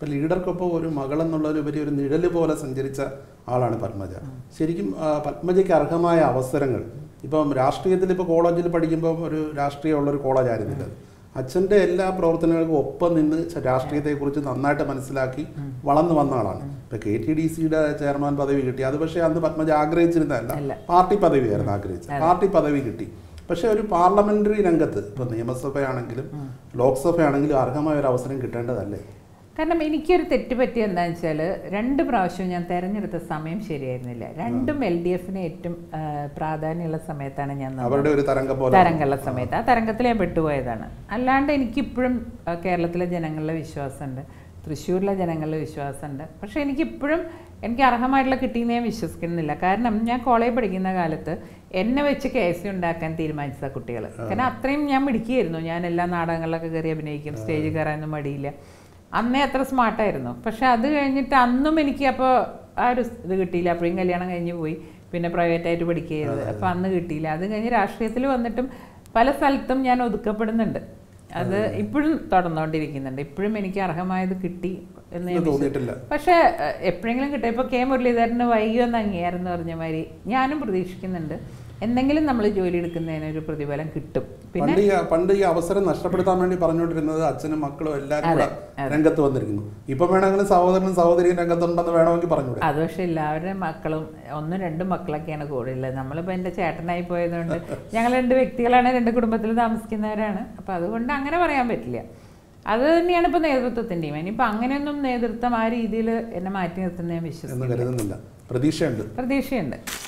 ഇപ്പം ലീഡർക്കൊപ്പം ഒരു മകളെന്നുള്ളതിലുപരി ഒരു നിഴല് പോലെ സഞ്ചരിച്ച ആളാണ് പത്മജ ശരിക്കും ആ, പത്മജയ്ക്ക് അർഹമായ അവസരങ്ങൾ ഇപ്പം രാഷ്ട്രീയത്തിൽ ഇപ്പോൾ കോളേജിൽ പഠിക്കുമ്പോൾ ഒരു രാഷ്ട്രീയമുള്ളൊരു കോളേജ് ആയിരുന്നില്ല അത്. അച്ഛൻ്റെ എല്ലാ പ്രവർത്തനങ്ങൾക്കും ഒപ്പം നിന്ന് ച- രാഷ്ട്രീയത്തെക്കുറിച്ച് നന്നായിട്ട് മനസ്സിലാക്കി വളർന്നു വന്ന ആളാണ് ഇപ്പം കെ ടി ഡി സിയുടെ ചെയർമാൻ പദവി കിട്ടി അത് പക്ഷേ അന്ന് പത്മജ ആഗ്രഹിച്ചിരുന്നതല്ല അല്ല. പാർട്ടി പദവിയായിരുന്നു ആഗ്രഹിച്ചത് പാർട്ടി പദവി കിട്ടി പക്ഷേ ഒരു പാർലമെന്ററി രംഗത്ത് ഇപ്പം നിയമസഭയാണെങ്കിലും ലോക്സഭയാണെങ്കിലും അർഹമായ ഒരു അവസരം കിട്ടേണ്ടതല്ലേ കാരണം എനിക്കൊരു തെറ്റ് പറ്റിയ എന്താണെന്ന് വെച്ചാൽ രണ്ട് പ്രാവശ്യവും ഞാൻ തെരഞ്ഞെടുത്ത സമയം ശരിയായിരുന്നില്ല രണ്ടും എൽ ഡി എഫിന് ഏറ്റവും ആ, പ്രാധാന്യമുള്ള സമയത്താണ് ഞാൻ നിന്നത്. അവരുടെ ഒരു തരംഗം പോലെ തരംഗമുള്ള സമയത്ത് ആ തരംഗത്തിൽ ഞാൻ പെട്ടുപോയതാണ് അല്ലാണ്ട് എനിക്കിപ്പോഴും ആ, കേരളത്തിലെ ജനങ്ങളുടെ വിശ്വാസമുണ്ട് തൃശ്ശൂരിലെ ജനങ്ങളുടെ വിശ്വാസമുണ്ട് പക്ഷേ എനിക്കിപ്പോഴും എനിക്ക് അർഹമായിട്ടുള്ള കിട്ടിയെന്ന് ഞാൻ വിശ്വസിക്കുന്നില്ല കാരണം ഞാൻ കോളേജ് പഠിക്കുന്ന കാലത്ത് എന്നെ വെച്ച് കെ എസ് സി ഉണ്ടാക്കാൻ തീരുമാനിച്ച കുട്ടികൾ കാരണം അത്രയും ഞാൻ മിടിക്കുകയായിരുന്നു ഞാൻ എല്ലാ നാടകങ്ങളിലൊക്കെ കയറി അഭിനയിക്കും സ്റ്റേജിൽ കയറാനൊന്നും മടിയില്ല അന്നേ അത്ര സ്മാർട്ടായിരുന്നു പക്ഷെ അത് കഴിഞ്ഞിട്ട് അന്നും എനിക്ക് അപ്പോൾ ആ ഒരു ഇത് കിട്ടിയില്ല അപ്പോഴും കല്യാണം കഴിഞ്ഞ് പോയി പിന്നെ പ്രൈവറ്റായിട്ട് പഠിക്കുകയത് അപ്പോൾ അന്ന് കിട്ടിയില്ല അത് കഴിഞ്ഞ് രാഷ്ട്രീയത്തിൽ വന്നിട്ടും പല സ്ഥലത്തും ഞാൻ ഒതുക്കപ്പെടുന്നുണ്ട് അത് ഇപ്പോഴും തുടർന്നുകൊണ്ടിരിക്കുന്നുണ്ട് ഇപ്പോഴും എനിക്ക് അർഹമായത് കിട്ടി എന്ന് ഞാൻ ഇത് തോന്നിയിട്ടില്ല പക്ഷേ എഹ്, എപ്പോഴെങ്കിലും കിട്ടും ഇപ്പോൾ കെ മുരളീധരന് വൈകിയൊന്ന് അംഗീകാരം എന്ന് പറഞ്ഞ മാതിരി ഞാനും പ്രതീക്ഷിക്കുന്നുണ്ട് എന്തെങ്കിലും നമ്മൾ ജോലി എടുക്കുന്നതിന് ഒരു പ്രതിഫലം കിട്ടും പിന്നെ പണ്ട് ഈ പണ്ട് ഈ അവസരം നഷ്ടപ്പെടുത്താൻ വേണ്ടി പറഞ്ഞുകൊണ്ടിരുന്നത് അച്ഛനും മക്കളും എല്ലാവരും കൂടെ രംഗത്ത് വന്നിരിക്കുന്നു ഇപ്പം വേണമെങ്കിലും സഹോദരനും സഹോദരിയും രംഗത്തുണ്ടെന്ന് വേണമെങ്കിൽ പറഞ്ഞൂടെ അത് പക്ഷെ എല്ലാവരുടെ മക്കളും ഒന്നും രണ്ടും മക്കളൊക്കെയാണ് കൂടെ ഉള്ളത് നമ്മളിപ്പോൾ എൻ്റെ ചേട്ടനായി പോയതുകൊണ്ട് ഞങ്ങൾ രണ്ട് വ്യക്തികളാണ് രണ്ട് കുടുംബത്തിൽ താമസിക്കുന്നവരാണ് അപ്പോൾ അതുകൊണ്ട് അങ്ങനെ പറയാൻ പറ്റില്ല അത് തന്നെയാണ് ഇപ്പോൾ നേതൃത്വത്തിൻ്റെയും ഇനിയിപ്പോൾ അങ്ങനെയൊന്നും നേതൃത്വം ആ രീതിയിൽ എന്നെ മാറ്റി നിർത്തുന്ന ഞാൻ എന്ന് വിശ്വസിക്കുന്നു കരുതുന്നില്ല പ്രതീക്ഷയുണ്ട് പ്രതീക്ഷയുണ്ട്